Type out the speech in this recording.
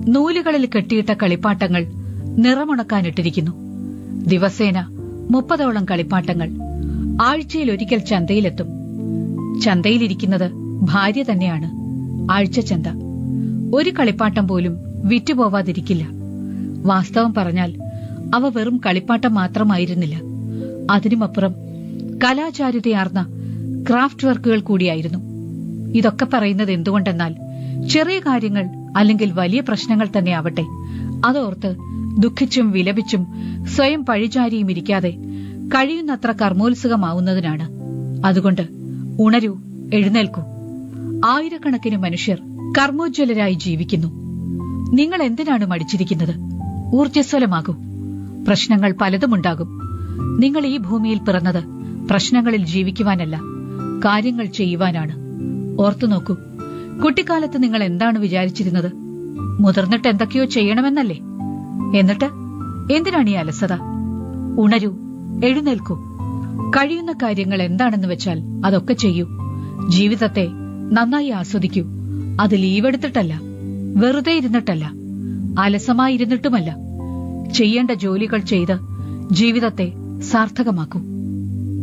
നൂലുകളിൽ കെട്ടിയിട്ട കളിപ്പാട്ടങ്ങൾ നിറമുണക്കാനിട്ടിരിക്കുന്നു ദിവസേന മുപ്പതോളം കളിപ്പാട്ടങ്ങൾ ആഴ്ചയിൽ ഒരിക്കൽ ചന്തയിലെത്തും ചന്തയിലിരിക്കുന്നത് ഭാര്യ തന്നെയാണ് ആഴ്ച ചന്ത ഒരു കളിപ്പാട്ടം പോലും വിറ്റുപോവാതിരിക്കില്ല വാസ്തവം പറഞ്ഞാൽ അവ വെറും കളിപ്പാട്ടം മാത്രമായിരുന്നില്ല അതിനുമപ്പുറം കലാചാരുതയാർന്ന ക്രാഫ്റ്റ് വർക്കുകൾ കൂടിയായിരുന്നു ഇതൊക്കെ പറയുന്നത് എന്തുകൊണ്ടെന്നാൽ ചെറിയ കാര്യങ്ങൾ അല്ലെങ്കിൽ വലിയ പ്രശ്നങ്ങൾ തന്നെ ആവട്ടെ അതോർത്ത് ദുഃഖിച്ചും വിലപിച്ചും സ്വയം പഴിചാരിയും ഇരിക്കാതെ കഴിയുന്നത്ര കർമ്മോത്സുകമാവുന്നതിനാണ് അതുകൊണ്ട് ഉണരൂ എഴുന്നേൽക്കൂ ആയിരക്കണക്കിന് മനുഷ്യർ കർമ്മോജ്വലരായി ജീവിക്കുന്നു നിങ്ങൾ എന്തിനാണ് മടിച്ചിരിക്കുന്നത് ഊർജ്ജസ്വലമാകൂ പ്രശ്നങ്ങൾ പലതുമുണ്ടാകും നിങ്ങൾ ഈ ഭൂമിയിൽ പിറന്നത് പ്രശ്നങ്ങളിൽ ജീവിക്കുവാനല്ല കാര്യങ്ങൾ ചെയ്യുവാനാണ് ഓർത്തു നോക്കൂ കുട്ടിക്കാലത്ത് നിങ്ങൾ എന്താണ് വിചാരിച്ചിരുന്നത് മുതിർന്നിട്ട് എന്തൊക്കെയോ ചെയ്യണമെന്നല്ലേ എന്നിട്ട് എന്തിനാണ് ഈ അലസത ഉണരൂ എഴുന്നേൽക്കൂ കഴിയുന്ന കാര്യങ്ങൾ എന്താണെന്ന് വെച്ചാൽ അതൊക്കെ ചെയ്യൂ ജീവിതത്തെ നന്നായി ആസ്വദിക്കൂ അത് ലീവെടുത്തിട്ടല്ല വെറുതെ ഇരുന്നിട്ടല്ല അലസമായിരുന്നിട്ടുമല്ല ചെയ്യേണ്ട ജോലികൾ ചെയ്ത് ജീവിതത്തെ സാർത്ഥകമാക്കൂ